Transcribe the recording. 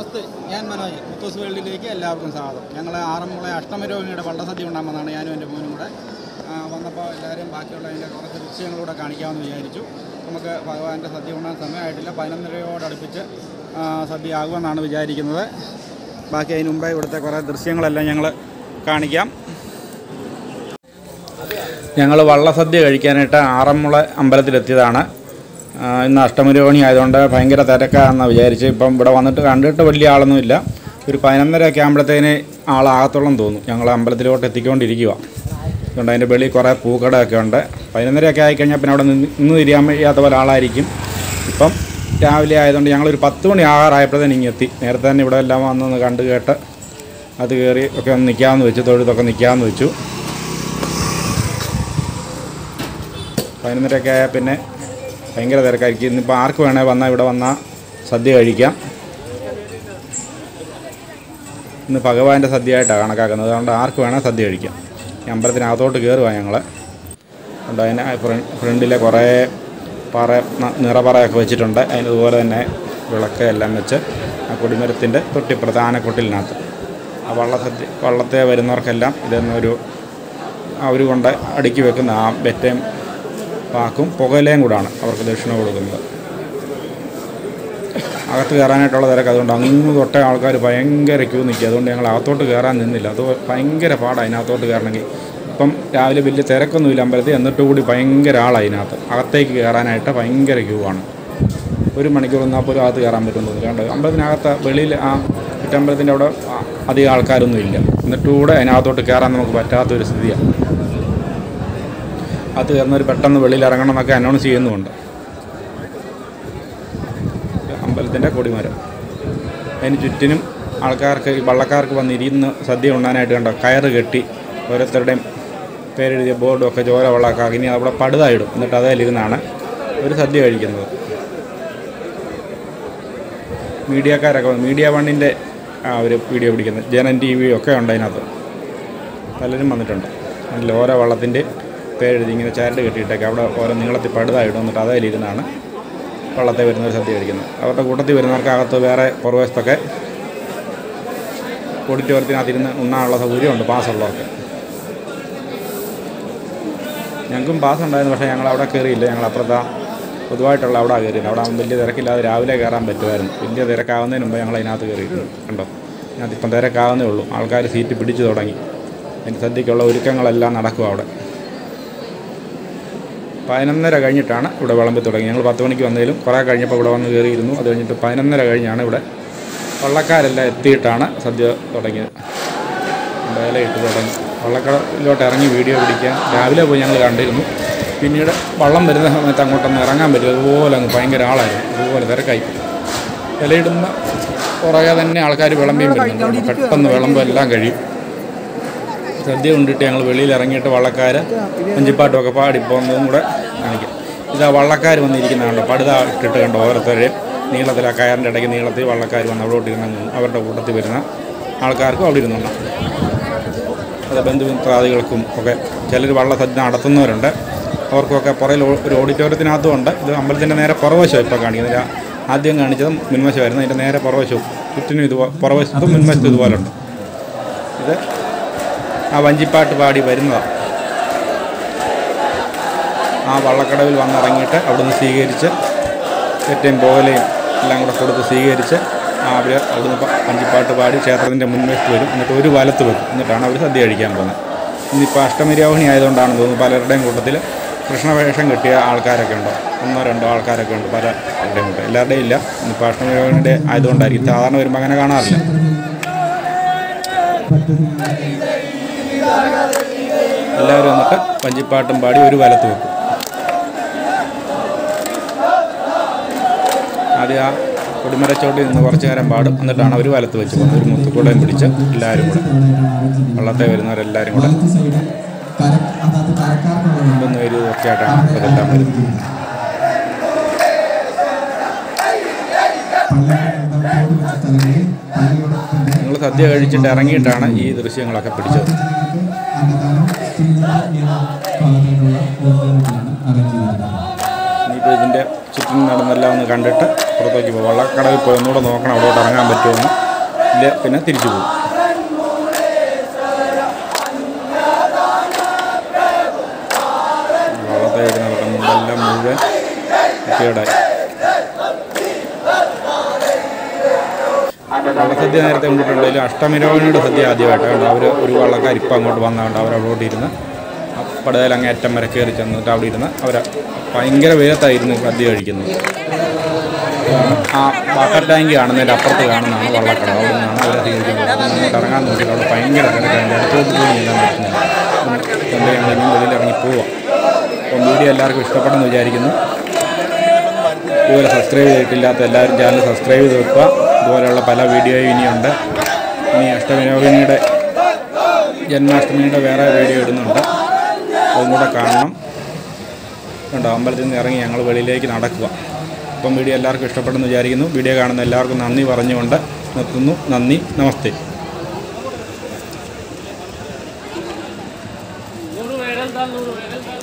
നമസ്തേ ഞാൻ മനോജ് മുത്തൂസ് വേൾഡിലേക്ക് എല്ലാവർക്കും സ്വാഗതം ഞങ്ങൾ ആറന്മുള അഷ്ടമരോഹിണിയുടെ വള്ളസദ്യ ഉണ്ടാകുന്നതാണ് ഞാനും എൻ്റെ മോനും കൂടെ ആ, വന്നപ്പോൾ എല്ലാവരും ബാക്കിയുള്ള അതിൻ്റെ കുറച്ച് ദൃശ്യങ്ങളൂടെ കാണിക്കാമെന്ന് വിചാരിച്ചു നമുക്ക് ഭഗവാന്റെ സദ്യ ഉണ്ടാകാൻ സമയമായിട്ടില്ല പതിനൊന്നരയോടടുപ്പിച്ച് ആ, സദ്യ ആകുമെന്നാണ് വിചാരിക്കുന്നത് ബാക്കി അതിന് മുമ്പേ ഇവിടുത്തെ കുറേ ദൃശ്യങ്ങളെല്ലാം ഞങ്ങൾ കാണിക്കാം ഞങ്ങൾ വള്ളസദ്യ കഴിക്കാനായിട്ട് ആറന്മുള അമ്പലത്തിലെത്തിയതാണ് ആ, ഇന്ന് അഷ്ടമരോഹിണി ആയതുകൊണ്ട് ഭയങ്കര തിരക്കാണെന്ന് വിചാരിച്ച് ഇപ്പം ഇവിടെ വന്നിട്ട് കണ്ടിട്ട് വലിയ ആളൊന്നുമില്ല ഒരു പതിനൊന്നര ഒക്കെ ആകുമ്പോഴത്തേന് ആളാകത്തോളം തോന്നും ഞങ്ങൾ അമ്പലത്തിലോട്ട് എത്തിക്കൊണ്ടിരിക്കുക അതുകൊണ്ട് അതിൻ്റെ വെളിയിൽ കുറേ പൂക്കടയൊക്കെ ഉണ്ട് പതിനൊന്നരയൊക്കെ ആയിക്കഴിഞ്ഞാൽ പിന്നെ അവിടെ നിന്ന് ഇന്ന് തിരിയാൻ വയ്യാത്ത പോലെ ആളായിരിക്കും ഇപ്പം രാവിലെ ആയതുകൊണ്ട് ഞങ്ങളൊരു പത്ത് മണി ആകാറായപ്പോഴത്തേന് ഇങ്ങ് എത്തി നേരത്തെ തന്നെ ഇവിടെ എല്ലാം വന്നൊന്ന് കണ്ട് കേട്ട് അത് കയറി ഒക്കെ ഒന്ന് നിൽക്കാമെന്ന് വെച്ചു തൊഴുത്തൊക്കെ നിൽക്കാമെന്ന് വെച്ചു പതിനൊന്നരയൊക്കെ ആയാൽ പിന്നെ ഭയങ്കര തിരക്കായിരിക്കും ഇന്നിപ്പോൾ ആർക്ക് വേണേൽ വന്നാൽ ഇവിടെ വന്നാൽ സദ്യ കഴിക്കാം ഇന്ന് ഭഗവാന്റെ സദ്യയായിട്ടാണ് കണക്കാക്കുന്നത് അതുകൊണ്ട് ആർക്ക് വേണേൽ സദ്യ കഴിക്കാം ഈ അമ്പലത്തിനകത്തോട്ട് കയറുക ഞങ്ങൾ അതുകൊണ്ട് അതിന് ഫ്രണ്ട് ഫ്രണ്ടിലെ കുറേ പറ ന- നിറപറയൊക്കെ വെച്ചിട്ടുണ്ട് അതിനതുപോലെ തന്നെ വിളക്ക് എല്ലാം വെച്ച് ആ കൊടിമരത്തിൻ്റെ തൊട്ടി പ്രധാന കൊട്ടിലിനകത്ത് ആ വള്ളസദ്യ വള്ളത്തെ വരുന്നവർക്കെല്ലാം ഇതെന്നൊരു അവർ കൊണ്ട് അടുക്കി വെക്കുന്ന ആ ബെറ്റയും പാക്കും പുകയിലയും കൂടാണ് അവർക്ക് ദക്ഷിണ കൊടുക്കുന്നത് അകത്ത് കയറാനായിട്ടുള്ള തിരക്ക് അതുകൊണ്ട് അങ്ങ് തൊട്ട ആൾക്കാർ ഭയങ്കര ക്യൂ നിൽക്കുക അതുകൊണ്ട് ഞങ്ങൾ അകത്തോട്ട് കയറാൻ നിന്നില്ല അത് ഭയങ്കര പാടാണ് അതിനകത്തോട്ട് കയറണമെങ്കിൽ ഇപ്പം രാവിലെ വലിയ തിരക്കൊന്നുമില്ല അമ്പലത്തിൽ എന്നിട്ട് കൂടി ഭയങ്കര ആളാണ് അതിനകത്ത് അകത്തേക്ക് കയറാനായിട്ട് ഭയങ്കര ക്യൂ ആണ് ഒരു മണിക്കൂർ നിന്നാൽ പോലും അകത്ത് കയറാൻ പറ്റുമെന്ന് തോന്നുന്നു കണ്ടോ അമ്പലത്തിനകത്ത് വെളിയിൽ ആ ചുറ്റമ്പലത്തിൻ്റെ അവിടെ ആ- അധികം ആൾക്കാരൊന്നും ഇല്ല എന്നിട്ട് കൂടെ അതിനകത്തോട്ട് കയറാൻ നമുക്ക് പറ്റാത്തൊരു സ്ഥിതിയാണ് അത് കയറുന്നവർ പെട്ടെന്ന് വെളിയിൽ ഇറങ്ങണം എന്നൊക്കെ അനൗൺസ് ചെയ്യുന്നുമുണ്ട് അമ്പലത്തിൻ്റെ കൊടിമരം അതിന് ചുറ്റിനും ആൾക്കാർക്ക് ഈ വള്ളക്കാർക്ക് വന്നിരുന്ന് സദ്യ ഉണ്ണാനായിട്ട് കണ്ടോ കയറ് കെട്ടി ഓരോരുത്തരുടെയും പേരെഴുതിയ ബോർഡും ഒക്കെ ചോര വള്ളക്കാക്കി ഇനി അവിടെ പടുതായിടും എന്നിട്ട് അതിലിരുന്നാണ് ഒരു സദ്യ കഴിക്കുന്നത് മീഡിയക്കാരൊക്കെ വന്ന് മീഡിയ വണ്ണിൻ്റെ ഒരു വീഡിയോ പിടിക്കുന്നത് ജനൻ ടി വി ഒക്കെ ഉണ്ട് അതിനകത്ത് പലരും വന്നിട്ടുണ്ട് അതിൽ ഓരോ വള്ളത്തിൻ്റെ പേരെഴുതി ഇങ്ങനെ ചരട് കെട്ടിയിട്ടൊക്കെ അവിടെ ഓരോ നീളത്തിൽ പടുതായിടും എന്നിട്ട് അതിലിരുന്നാണ് വള്ളത്തെ വരുന്നവർ സദ്യ കഴിക്കുന്നത് അവരുടെ കൂട്ടത്തിൽ വരുന്നവർക്ക് അകത്ത് വേറെ പുറവശത്തൊക്കെ ഓഡിറ്റോറിയത്തിനകത്തിരുന്ന് ഉണ്ണാനുള്ള സൗകര്യമുണ്ട് പാസ്സുള്ളവർക്ക് ഞങ്ങൾക്കും പാസ് ഉണ്ടായിരുന്നു പക്ഷേ ഞങ്ങൾ അവിടെ കയറിയില്ല ഞങ്ങൾ അപ്പുറത്താ പൊതുവായിട്ടുള്ള അവിടെ കയറിയത് അവിടെ വലിയ തിരക്കില്ലാതെ രാവിലെ കയറാൻ പറ്റുമായിരുന്നു വലിയ തിരക്കാവുന്നതിന് മുമ്പ് ഞങ്ങൾ അതിനകത്ത് കയറിയിരുന്നു കണ്ടോ അതിനകത്ത് ഇപ്പം തിരക്കാവുന്നേ ഉള്ളൂ ആൾക്കാർ സീറ്റ് പിടിച്ചു തുടങ്ങി അതിന് സദ്യക്കുള്ള ഒരുക്കങ്ങളെല്ലാം നടക്കും അവിടെ പതിനൊന്നര കഴിഞ്ഞിട്ടാണ് ഇവിടെ വിളമ്പി തുടങ്ങി ഞങ്ങൾ പത്ത് മണിക്ക് വന്നതിലും കുറേ കഴിഞ്ഞപ്പോൾ ഇവിടെ വന്ന് കയറിയിരുന്നു അത് കഴിഞ്ഞിട്ട് പതിനൊന്നര കഴിഞ്ഞാണ് ഇവിടെ വള്ളക്കാരെല്ലാം എത്തിയിട്ടാണ് സദ്യ തുടങ്ങിയത് വേലയിട്ട് തുടങ്ങി വള്ളക്കടയിലോട്ട് ഇറങ്ങി വീഡിയോ പിടിക്കാൻ രാവിലെ പോയി ഞങ്ങൾ കണ്ടിരുന്നു പിന്നീട് വള്ളം വരുന്ന സമയത്ത് അങ്ങോട്ടൊന്ന് ഇറങ്ങാൻ പറ്റും അതുപോലെ അങ്ങ് ഭയങ്കര ആളായിരുന്നു അതുപോലെ തിരക്കായി ഇലയിടുന്ന പുറകെ തന്നെ ആൾക്കാർ വിളമ്പിയും വരുന്നുണ്ട് പെട്ടെന്ന് വിളമ്പ് എല്ലാം കഴിയും സദ്യ കൊണ്ടിട്ട് ഞങ്ങൾ വെളിയിൽ ഇറങ്ങിയിട്ട് വള്ളക്കാർ അഞ്ചിപ്പാട്ടുമൊക്കെ പാടി പോകുന്നതും കൂടെ കാണിക്കാം ഇതാ വള്ളക്കാർ വന്നിരിക്കുന്ന കണ്ടോ പടുത ഇട്ടിട്ട് കണ്ടോ ഓരോരുത്തരെയും നീളത്തിൽ ആ കയറിൻ്റെ ഇടയ്ക്ക് നീളത്തിൽ വള്ളക്കാർ വന്ന് അവിടോട്ട് ഇരുന്ന് അവരുടെ കൂട്ടത്തിൽ വരുന്ന ആൾക്കാർക്കും അവിടെ ഇരുന്നുണ്ട് അത് ബന്ധുമിത്രാദികൾക്കും ഒക്കെ ചിലർ വള്ളസദ്യ നടത്തുന്നവരുണ്ട് അവർക്കൊക്കെ പുറയിൽ ഓ- ഒരു ഓഡിറ്റോറിയത്തിനകത്തും ഉണ്ട് ഇത് അമ്പലത്തിൻ്റെ നേരെ പുറവശം ഇപ്പോൾ കാണിക്കുന്നത് ഞാൻ ആദ്യം കാണിച്ചതും മുൻവശമായിരുന്നു അതിൻ്റെ നേരെ പുറവശവും ചുറ്റിനും ഇതുപോലെ പുറവശത്തും മുൻവശത്തും ഇതുപോലെ ഉണ്ട് ഇത് ആ വഞ്ചിപ്പാട്ട് പാടി വരുന്നതാണ് ആ വള്ളക്കടവിൽ വന്നിറങ്ങിയിട്ട് അവിടുന്ന് സ്വീകരിച്ച് ഏറ്റവും പോകലയും എല്ലാം കൂടെ കൊടുത്ത് സ്വീകരിച്ച് അവർ അവിടുന്ന് പ- വഞ്ചിപ്പാട്ട് പാടി ക്ഷേത്രത്തിൻ്റെ മുൻവശത്ത് വരും എന്നിട്ട് ഒരു വലത്ത് വെക്കും എന്നിട്ടാണ് അവർ സദ്യ കഴിക്കാൻ പോകുന്നത് ഇന്നിപ്പോൾ അഷ്ടമിരോഹിണി ആയതുകൊണ്ടാണെന്ന് തോന്നുന്നു പലരുടെയും കൂട്ടത്തിൽ കൃഷ്ണവേഷം കെട്ടിയ ആൾക്കാരൊക്കെ ഉണ്ട് ഒന്നോ രണ്ടോ ആൾക്കാരൊക്കെ ഉണ്ട് പലരുടെയും കൂട്ടം എല്ലാവരുടെയും ഇല്ല ഇന്നിപ്പോൾ അഷ്ടമിരോഹിണിയുടെ ആയതുകൊണ്ടായിരിക്കും സാധാരണ വരുമ്പോൾ അങ്ങനെ കാണാറില്ല എല്ലാവരും വന്നിട്ട് വഞ്ചിപ്പാട്ടും പാടി ഒരു വലത്ത് വെക്കും ആദ്യം ആ കൊടിമരച്ചോട്ടിൽ നിന്ന് കുറച്ച് നേരം പാടും എന്നിട്ടാണ് അവർ വലത്ത് വെച്ച് പോകുന്നത് ഒരു മുത്തുകൂടയും പിടിച്ച് എല്ലാവരും കൂടെ വള്ളത്തെ വരുന്നവരെല്ലാവരും കൂടെ ഒന്നും ഒരു ഒക്കെ ആയിട്ടാണ് ഇതെല്ലാം വരുന്നത് നിങ്ങൾ സദ്യ കഴിച്ചിട്ട് ഇറങ്ങിയിട്ടാണ് ഈ ദൃശ്യങ്ങളൊക്കെ പിടിച്ചത് അന്നദാനം പിന്നെ ഭാഗത്തുനിന്നുള്ള ഓർഡറുകളാണ് അറേഞ്ച് ചെയ്തിരിക്കുന്നത് ഇനിയിപ്പോൾ അപ്പോൾ ഇതിൻ്റെ ചുറ്റും നടന്നെല്ലാം ഒന്ന് കണ്ടിട്ട് പുറത്തേക്ക് പോകും വള്ളക്കടവിൽ പോയി ഒന്നുകൂടെ നോക്കണം അവിടോട്ട് ഇറങ്ങാൻ പറ്റുമെന്ന് ഇല്ല പിന്നെ തിരിച്ചു പോകും വള്ളത്തെ കയറി നടക്കുന്നുണ്ടെല്ലാം മുഴുവൻ വൃത്തികേടായി വള്ളസദ്യ നേരത്തെ കൊണ്ടിട്ടുണ്ടെങ്കിലും അഷ്ടമിരോഹിണിയുടെ സദ്യ ആദ്യമായിട്ടാണ് അവർ ഒരു വള്ളക്കാർ ഇപ്പം അങ്ങോട്ട് വന്നതുകൊണ്ട് അവർ അവിടോട്ട് ഇരുന്ന് പടുതൽ അങ്ങേ അറ്റം വരെ കയറി ചെന്നിട്ട് അവിടെ ഇരുന്ന് അവർ ഭയങ്കര വേഗത്തായിരുന്നു സദ്യ കഴിക്കുന്നത് ആ വാട്ടർ ടാങ്ക് കാണുന്നതിൻ്റെ അപ്പുറത്ത് കാണുന്നതാണ് വള്ളക്കട അവിടെ നിന്നാണ് അവരെ സ്വീകരിക്കുന്നത് അങ്ങോട്ട് ഇറങ്ങാൻ നോക്കിയിട്ട് അവിടെ ഭയങ്കര തിരക്കാണ് അടുത്തോട്ട് പോലും ചെല്ലാൻ പറ്റുന്നില്ല അതുകൊണ്ട് ഞങ്ങൾ ഇനിയും വെളിയിൽ ഇറങ്ങി പോവാം അപ്പം വീഡിയോ എല്ലാവർക്കും ഇഷ്ടപ്പെടുമെന്ന് വിചാരിക്കുന്നു ഇതുപോലെ സബ്സ്ക്രൈബ് ചെയ്തിട്ടില്ലാത്ത എല്ലാവരും ചാനൽ സബ്സ്ക്രൈബ് ചെയ്ത് വെക്കുക ഇതുപോലെയുള്ള പല വീഡിയോയും ഇനിയുണ്ട് ഇനി അഷ്ടവിനോദിനിയുടെ ജന്മാഷ്ടമിയുടെ വേറെ വീഡിയോ ഇടുന്നുണ്ട് അതും കൂടെ കാണണം കണ്ടോ അമ്പലത്തിൽ നിന്ന് ഇറങ്ങി ഞങ്ങൾ വെളിയിലേക്ക് നടക്കുക അപ്പം വീഡിയോ എല്ലാവർക്കും ഇഷ്ടപ്പെടുമെന്ന് വിചാരിക്കുന്നു വീഡിയോ കാണുന്ന എല്ലാവർക്കും നന്ദി പറഞ്ഞുകൊണ്ട് നിർത്തുന്നു നന്ദി നമസ്തേ നൂറ് വേടൽ താ നൂറ് വേടൽ താ